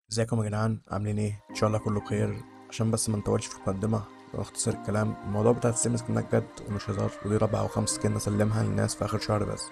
ازيكم يا جدعان عاملين ايه ان شاء الله كله بخير عشان بس ما نطولش في المقدمه واختصر الكلام الموضوع بتاع السيم سكنات جد ومش هزار ودي رابع او خامس سكن اسلمها للناس في اخر شهر بس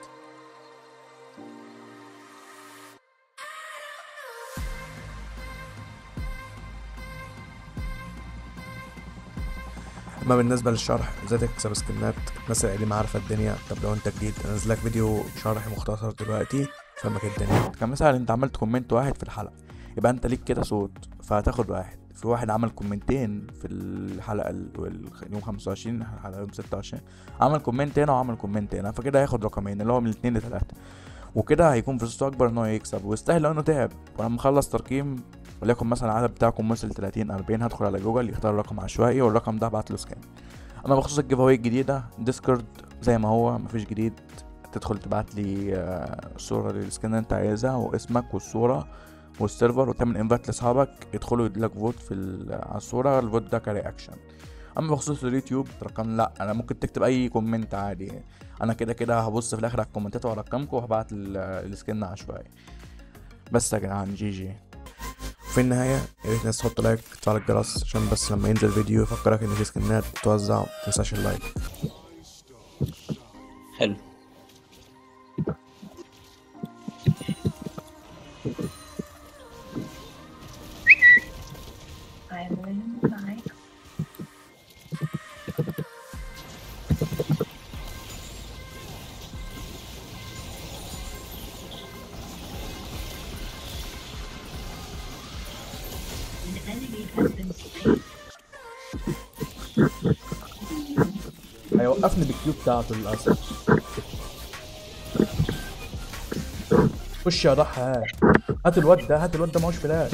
اما بالنسبه للشرح ازاي تكسب سكنات الناس القديمه عارفه الدنيا طب لو انت جديد انزل لك فيديو شرح مختصر دلوقتي فهمك الدنيا كمثال انت عملت كومنت واحد في الحلقه يبقى انت ليك كده صوت فهتاخد واحد في واحد عمل كومنتين في الحلقه ال- وال- يوم 25 الحلقه يوم 26 عمل كومنت هنا وعمل كومنت هنا فكده هياخد رقمين اللي هو من اتنين لتلاته وكده هيكون فرصته اكبر ان هو يكسب ويستاهل لو انه تعب ولما اخلص ترقيم وليكن مثلا العدد بتاعكم وصل 30 40 هدخل على جوجل يختار رقم عشوائي والرقم ده ابعت له سكان اما بخصوص الجيف اواي الجديده ديسكورد زي ما هو مفيش جديد تدخل تبعت لي آه، صوره للسكان اللي انت عايزها واسمك والصوره والسيرفر وتعمل انفايت لاصحابك يدخلوا يديلك فوت في ال- على الصوره الفوت ده كرياكشن اما بخصوص اليوتيوب رقم لا انا ممكن تكتب اي كومنت عادي انا كده كده هبص في الاخر على الكومنتات وارقمكم وهبعت ال- السكن عشوائي بس يا جدعان جي جي في النهاية يا ريت الناس تحط لايك وتفعل الجرس عشان بس لما ينزل فيديو يفكرك ان في سكنات بتوزع متنساش اللايك حلو Island Mike. An enemy has been slain. هيوقفني بالكيو بتاعته للأسف خش يا ضحى هات هات الواد ده هات الواد ده معهوش فلاش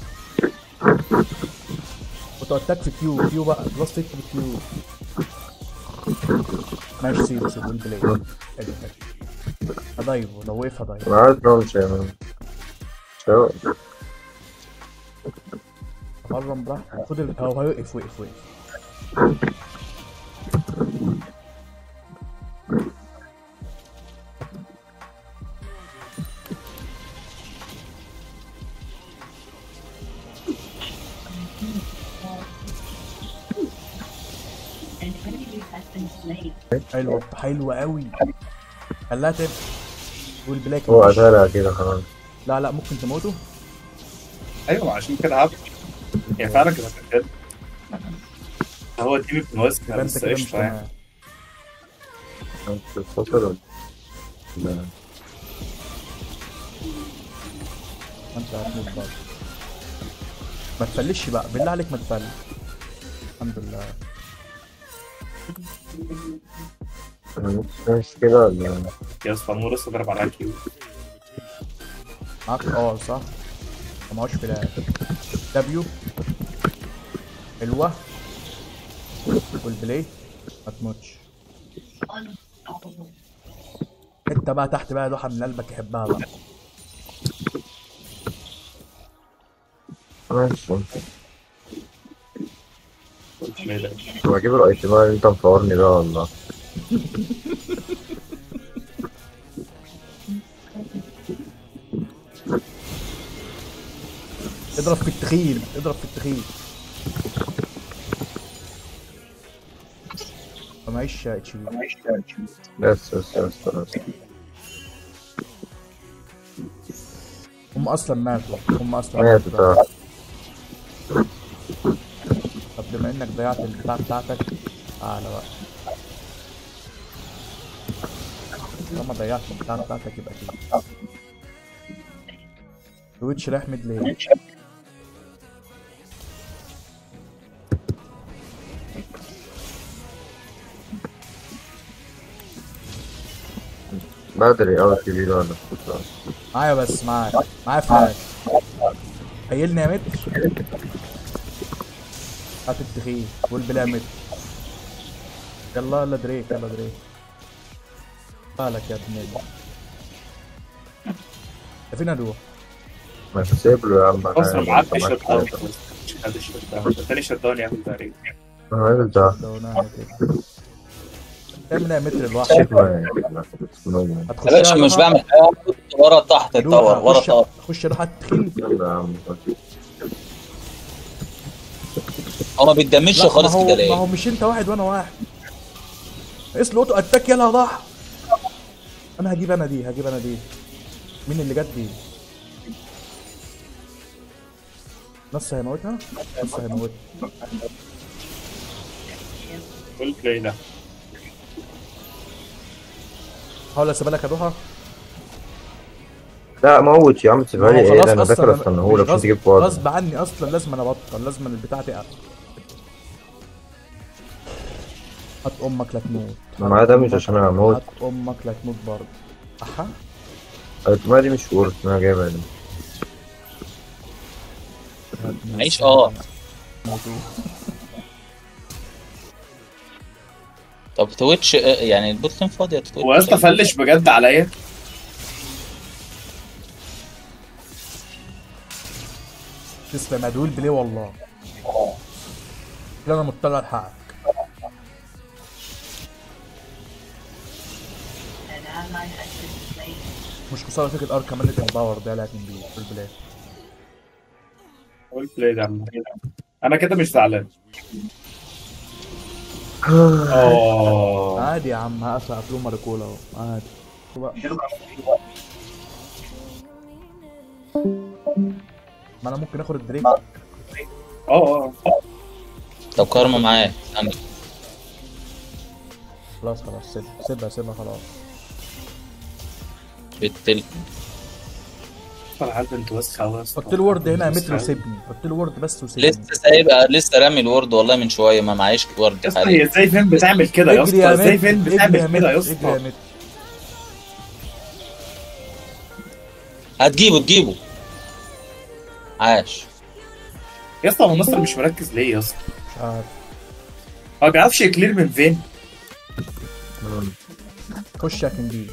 وتأتاك في كيو كيو بقى بلس تيك في كيو ماشي سيبه سيبه البلاي حلو حلو هضايبه لو وقف هضايبه انا عارف ان هو مش هيعمل مش هيوقف. مرم براحته خد ال... هو هيوقف وقف وقف An enemy has been slain. حلوة حلوة قوي خلاها تبقى والبلاك هو مش- قتلها كده خلاص لا لا ممكن تموته ايوه عشان كده عبد هي فعلا كانت كده هو تيم ابن واسك يبقى انت بس كده مش قشطه يعني تمام انت بتتصل ولا لا انت هتموت برضه ما تفلش بقى بالله عليك ما تفلش الحمد لله أنا مش كده ولا يا اسطى نور لسه ضرب على كيو معاك اه صح ما معهوش فلاش دبليو حلوة والبلاي ما تموتش Unstoppable. انت بقى تحت بقى لوحة من قلبك يحبها بقى ماشي قلت ليه ده طب اجيب الايتمات اللي انت مصورني ده والله اضرب في التخين اضرب في التخين ما معيش اتش بي بس بس بس بس هم اصلا ماتوا هم اصلا مات ماتوا بتاع طب بما انك ضيعت البتاع بتاعتك تعالى بقى طالما ضيعت البتاع بتاعتك يبقى كده تويتش رايح ميد ليه بدري اوي كبير ولا معايا بس معايا معايا فلاش هيلني يا متر هات التخين والبلا متر يلا يلا دريك يلا دريك مالك يا ابني فين اروح ما تسيب له يا عم بص انا معاك أنت شوت معاك داون كده. مش خد الشوت داون ده تاني شوت داون ياخد تقريبا انا عايز ده لو ناحية كده تعمل ايه يا متر لوحدك شكله يعني. هتخشها يا باشا مش طبعا؟ بعمل حاجه ورا تحت التور ورا خش التور خش روح التخين يلا يا عم هو ما بيتدمجش لا ما خالص هو كده ما ليه هو مش انت واحد وانا واحد اسلو اوتو اتاك يلا ضح انا هجيب انا دي هجيب انا دي مين اللي جت دي نص هيموتنا نص هيموتنا فول بلاي ده حاول اسيبها لك يا دوحه لا موت يا عم سيبها لي ما هو ايه خلاص ده انا أصلاً داخل أنا استناهولك مش عشان غصب- تجيب فاضي غصب عني اصلا لازم انا ابطل لازم البتاع تقع هات امك لا تموت أنا معايا دمج عشان انا هموت هات امك لا تموت برضه احا ما دي مش ورث انا جايبها دي عيش اه طب تويتش آه، يعني البوت كان فاضي يا تويتش هو يا اسطى فلش بجد عليا تسلم يا دول بليه والله لا انا مطلع لحقك An ally has been slain. مش خساره فكره الار كمان اللي باور ده لكن بيه في البلاد فول بلاي ده عم. انا كده مش زعلان اه عادي يا عم هقفل افلام ماركولا اهو عادي شو بقى ما انا ممكن اخد الدريك اه اه طب كارما معاه يعني خلاص خلاص سيبها سيبها سيبها خلاص بالتل انا عارف انت وسخ قوي يا اسطى حط له وورد هنا يا وسخ متر أوي. وسيبني حط له وورد بس وسيبني لسه سايبها لسه رامي الورد والله من شويه ما معيش ورد يا اسطى حاليا هي ازاي فين بتعمل كده يا اجري اسطى ازاي متر، فين اجري بتعمل يا كده يا متر، اجري يا اسطى متر هتجيبه تجيبه عاش يا اسطى هو نصر مش مركز ليه يا اسطى مش عارف هو ما بيعرفش يكلير من فين خش يا كندي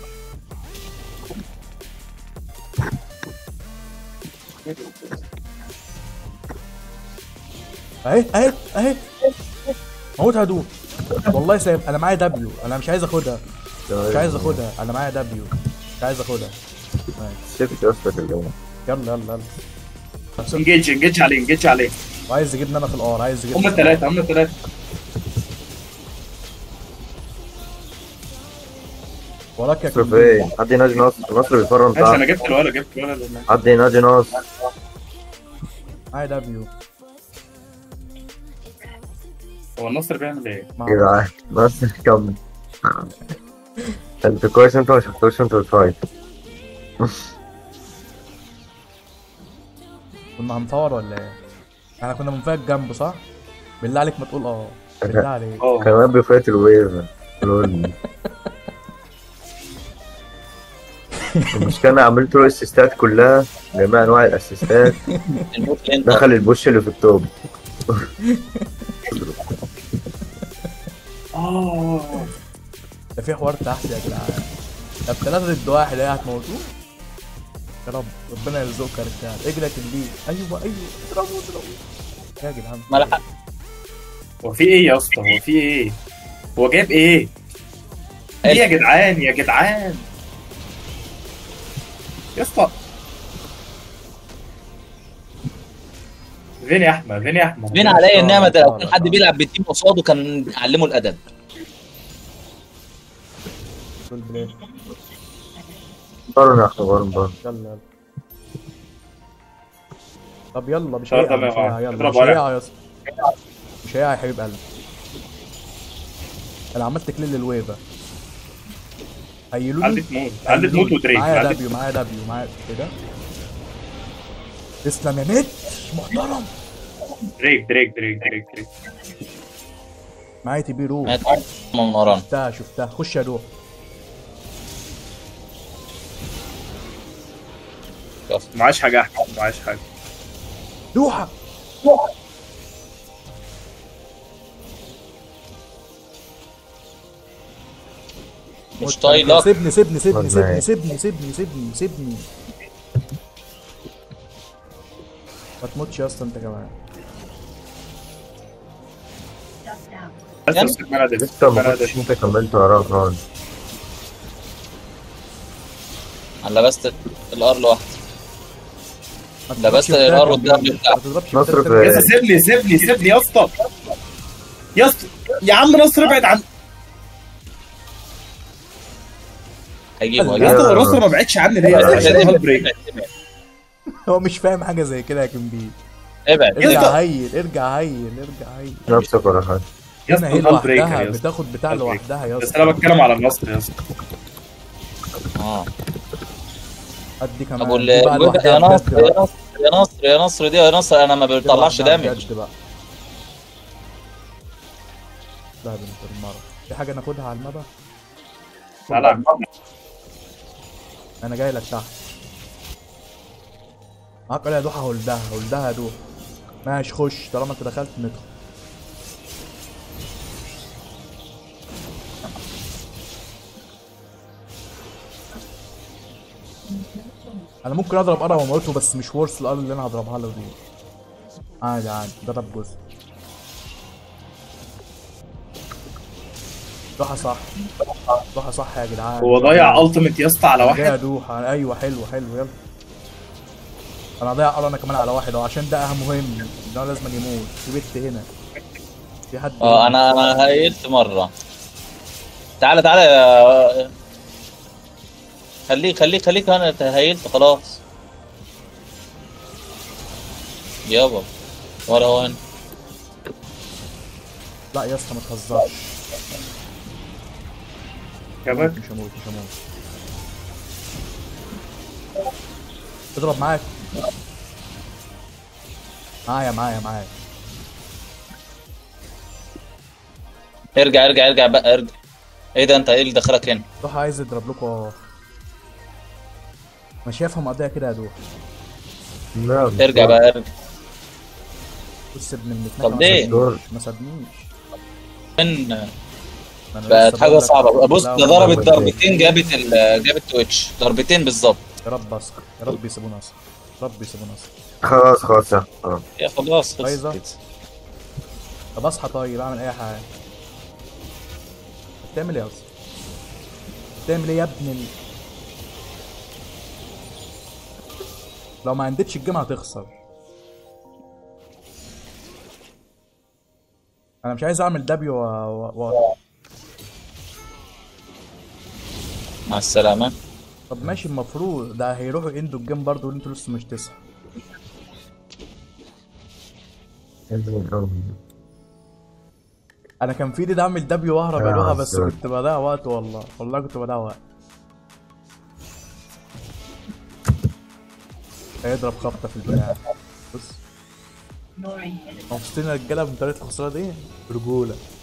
اهي اهي اهي موت هدوء والله سايب انا معايا دبليو انا مش عايز اخدها مش عايز اخدها انا معايا دبليو مش عايز اخدها ماشي. سيبت يا اسطى كده يلا يلا يلا انجيج انجيج عليه انجيج عليه وعايز يجيبني انا في الار عايز يجيبني هم الثلاثه هم الثلاثه وراك يا نصر كندي فين حد ينادي نصر نصر بيفرم ماشي انا تحت جبت الولد جبت الولد اللي- حد ينادي نصر معايا دبليو هو النصر بيعمل ايه؟ مع- يا جدعان نصر كمل انت كويس انت ما شفتوش انت بتفايت كنا هنفور ولا ايه؟ احنا كنا بنفايت جنبه صح؟ بالله عليك ما تقول اه بالله عليك اه كمان بيفايت الويف لول مش كان عملت له اسيستات كلها جميع انواع الاسيستات الموت انت دخل البوش اللي في التوب اه ده في حوار تحت يا جدعان طب ثلاثة ضد واحد ايه هتموتوه؟ يا رب ربنا يرزقك يا رجال اجري يا كندي ايوه ايوه اضربوا اضربوا يا جدعان ما لحق هو في ايه يا اسطى هو في ايه؟ هو جايب ايه؟ ايه يا جدعان يا جدعان يا اسطى فين يا احمد فين يا احمد بين عليا النعمه ده لو طالع، كان حد طالع. بيلعب بتيم قصاده كان علمه الادب دول بلاد قارن يا اخي قارن قارن يلا يلا طب يلا مش طب هيقع تمام، مش هيقع اه. يلا اضرب مش ورق. هيقع يا اسطى مش هيقع يا حبيب قلبي انا عملت كليل للويفا هيلوني عندي تموت عندي تموت ودريك معايا عندي دبليو معايا دبليو معايا ايه ده؟ تسلم يا نت محترم دريك دريك دريك دريك دريك معايا تي بي رو مات من ورانا شفتها شفتها خش يا دوح معاش حاجه يا احمد معاش حاجه دوحه مش طايلك سيبني سيبني سيبني سيبني والله. سيبني سيبني سيبني سيبني ما تموتش يا اسطى انت كمان Shut down. بس يعني- امسك منادل لسه ما منادل كنتش انت كملت وراه خالص انا لبست الار لوحدي ما لبست تضربش الار قدام والدبل بيه. بتاعه. ما تضربش نصر قدام في- بيه. يا اسطى سيب لي سيب لي سيب لي يا اسطى يا اسطى يا عم نصر ابعد عن هيجيبه يا هيجيبه اسطى نصر ما بعدش عني ليه يا اسطى عشان هارد بريك هو مش فاهم حاجه زي كده يا كمبي ابعد يا ارجع اسطى. هيل ارجع هيل ارجع هيل نفسك ولا حاجه يا هنا اسطى هي هارد بريك لوحدها يا اسطى بتاخد بتاع هارد بريك. لوحدها يا بس اسطى انا بتكلم على النصر يا اسطى اه ادي كمان طب وال دي بقى يا لوحدها نصر بجد يا بقى. نصر يا نصر يا نصر دي يا نصر انا ما دي بيطلعش لوحدها دامج بجد بقى لا يا بنت المرة في حاجة ناخدها على المدى لا لا انا جاي لك تحت معاك يا دوحة هولدها هولدها يا دوحة ماشي خش طالما انت دخلت ندخل انا ممكن اضرب قرع واموته بس مش ورث الارض اللي انا هضربها له دي عادي عادي ضرب جزء دوحة صح دوحة صح يا جدعان هو ضيع التيميت يا اسطى على أنا جاي واحد ادوحة ايوه حلو حلو يلا انا ضيع قرع انا كمان على واحد اهو عشان ده اهم مهم ده لازم يموت في بنت هنا في حد اه انا انا هيلت مره تعالى تعالى يا خليك خليك خليك انا هيلت خلاص يابا ورا هو هنا لا يا اسطى ما تهزرش كمان مش هموت مش هموت اضرب معاك معايا معايا معايا ارجع ارجع ارجع بقى ارجع ايه ده انت ايه اللي دخلك هنا دوحة عايز يضرب لكم اهو ما شايفها مقضية كده يا دوحة لا مش ارجع بقى ارجع بص ابن المتنكة طب ما ليه؟ سابنيش، ما سابنيش من ما أنا بقت لسه حاجه بقول لك- صعبه بص لا، ده والله ضربت ضربتين جابت ال... جابت تويتش ضربتين بالظبط يا رب اسكت يا رب يسيبونا اسكت يا رب يسيبونا اسكت خلاص خلاص يا خلاص يا خلاص خلص بايظة؟ كده. طب اصحى طيب اعمل اي حاجه بتعمل ايه اصلا بتعمل ايه يا ابن ال... لو ما عندكش الجيم هتخسر انا مش عايز اعمل دبليو و... و... و... مع السلامه طب ماشي المفروض ده هيروحوا يندوا الجيم برضه وانتوا لسه مش تسعة انا كان في ايدي اعمل دبليو واهرب يا الوها بس عسل. كنت بضيع وقت والله والله كنت بضيع وقت هيضرب خبطه في البتاع بص Ignoring enemy. مبسوطين يا رجاله من طريقه الخساره دي رجوله